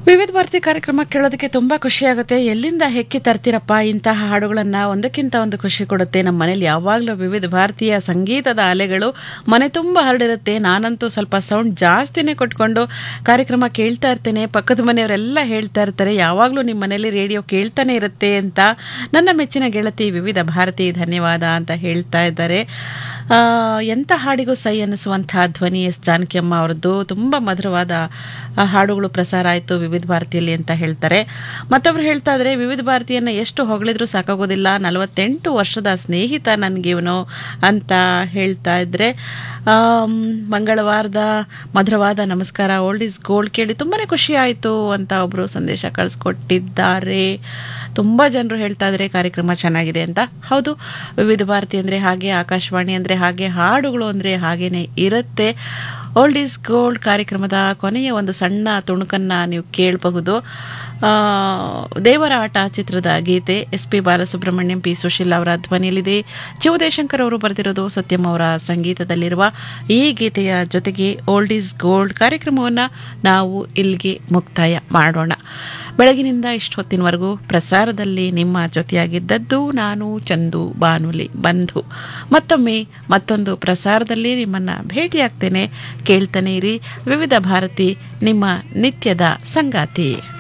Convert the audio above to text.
ವಿವಿಧ ಭಾರತಿ ಕಾರ್ಯಕ್ರಮ ಕೇಳೋದಕ್ಕೆ ತುಂಬಾ ಖುಷಿ ಆಗುತ್ತೆ ಎಲ್ಲಿಂದ ಹೆಕ್ಕಿ ತರ್ತೀರಪ್ಪ ಇಂತಹ ಹಾಡುಗಳನ್ನ ಒಂದಕ್ಕಿಂತ ಒಂದು ಖುಷಿ ಕೊಡುತ್ತೆ ನಮ್ಮ ಮನೇಲಿ ಯಾವಾಗಲೂ ವಿವಿಧ ಭಾರತೀಯ ಸಂಗೀತದ ಅಲೆಗಳು ಮನೆ ತುಂಬ ಹರಡಿರುತ್ತೆ ನಾನಂತೂ ಸ್ವಲ್ಪ ಸೌಂಡ್ ಜಾಸ್ತಿನೇ ಕೊಟ್ಕೊಂಡು ಕಾರ್ಯಕ್ರಮ ಕೇಳ್ತಾ ಇರ್ತೇನೆ ಪಕ್ಕದ ಮನೆಯವರೆಲ್ಲ ಹೇಳ್ತಾ ಇರ್ತಾರೆ ಯಾವಾಗಲೂ ನಿಮ್ಮ ಮನೇಲಿ ರೇಡಿಯೋ ಕೇಳ್ತಾನೆ ಇರುತ್ತೆ ಅಂತ ನನ್ನ ಮೆಚ್ಚಿನ ಗೆಳತಿ ವಿವಿಧ ಭಾರತಿ ಧನ್ಯವಾದ ಅಂತ ಹೇಳ್ತಾ ಇದ್ದಾರೆ ಆ, ಎಂಥ ಹಾಡಿಗೂ ಸೈ ಅನ್ನಿಸುವಂತಹ ಧ್ವನಿ ಎಸ್ ಜಾನಕಿಯಮ್ಮ ಅವರದ್ದು ತುಂಬ ಮಧುರವಾದ ಆ, ಹಾಡುಗಳು ಪ್ರಸಾರ ಆಯಿತು ವಿವಿಧ ಭಾರತಿಯಲ್ಲಿ ಅಂತ ಹೇಳ್ತಾರೆ ಮತ್ತೊಬ್ರು ಹೇಳ್ತಾ ಇದ್ರೆ ವಿವಿಧ ಭಾರತಿಯನ್ನು ಎಷ್ಟು ಹೊಗಳಿದ್ರೂ ಸಾಕಾಗೋದಿಲ್ಲ ನಲವತ್ತೆಂಟು ವರ್ಷದ ಸ್ನೇಹಿತ ನನಗೆ ಇವನು ಅಂತ ಹೇಳ್ತಾ ಇದ್ರೆ ಆಮ್, ಮಂಗಳವಾರದ ಮಧುರವಾದ ನಮಸ್ಕಾರ ಓಲ್ಡ್ ಇಸ್ ಗೋಲ್ಡ್ ಕೇಳಿ ತುಂಬಾ ಖುಷಿ ಆಯಿತು ಅಂತ ಒಬ್ಬರು ಸಂದೇಶ ಕಳಿಸ್ಕೊಟ್ಟಿದ್ದಾರೆ ತುಂಬ ಜನರು ಹೇಳ್ತಾ ಇದ್ದಾರೆ ಕಾರ್ಯಕ್ರಮ ಚೆನ್ನಾಗಿದೆ ಅಂತ ಹೌದು ವಿವಿಧ ಭಾರತಿ ಅಂದರೆ ಹಾಗೆ ಆಕಾಶವಾಣಿ ಅಂದರೆ ಹಾಗೆ ಹಾಡುಗಳು ಅಂದರೆ ಹಾಗೇನೆ ಇರುತ್ತೆ ಓಲ್ಡ್ ಈಸ್ ಗೋಲ್ಡ್ ಕಾರ್ಯಕ್ರಮದ ಕೊನೆಯ ಒಂದು ಸಣ್ಣ ತುಣುಕನ್ನು ನೀವು ಕೇಳಬಹುದು ಆ, ದೇವರ ಆಟ ಚಿತ್ರದ ಗೀತೆ S P Balasubrahmanyam P Susheel ಅವರ ಧ್ವನಿಯಲ್ಲಿದೆ ಜೀವದೇಶಂಕರ್ ಅವರು ಬರೆದಿರೋದು ಸತ್ಯಂ ಅವರ ಸಂಗೀತದಲ್ಲಿರುವ ಈ ಗೀತೆಯ ಜೊತೆಗೆ ಓಲ್ಡ್ ಈಸ್ ಗೋಲ್ಡ್ ಕಾರ್ಯಕ್ರಮವನ್ನು ನಾವು ಇಲ್ಲಿಗೆ ಮುಕ್ತಾಯ ಮಾಡೋಣ ಬೆಳಗಿನಿಂದ ಇಷ್ಟು ಹೊತ್ತಿನವರೆಗೂ ಪ್ರಸಾರದಲ್ಲಿ ನಿಮ್ಮ ಜೊತೆಯಾಗಿದ್ದದ್ದು ನಾನು ಚಂದು ಬಾನುಲಿ ಬಂಧು ಮತ್ತೊಮ್ಮೆ ಮತ್ತೊಂದು ಪ್ರಸಾರದಲ್ಲಿ ನಿಮ್ಮನ್ನು ಭೇಟಿಯಾಗ್ತೇನೆ ಕೇಳ್ತಾನೆ ಇರಿ ವಿವಿಧ ಭಾರತಿ ನಿಮ್ಮ ನಿತ್ಯದ ಸಂಗಾತಿ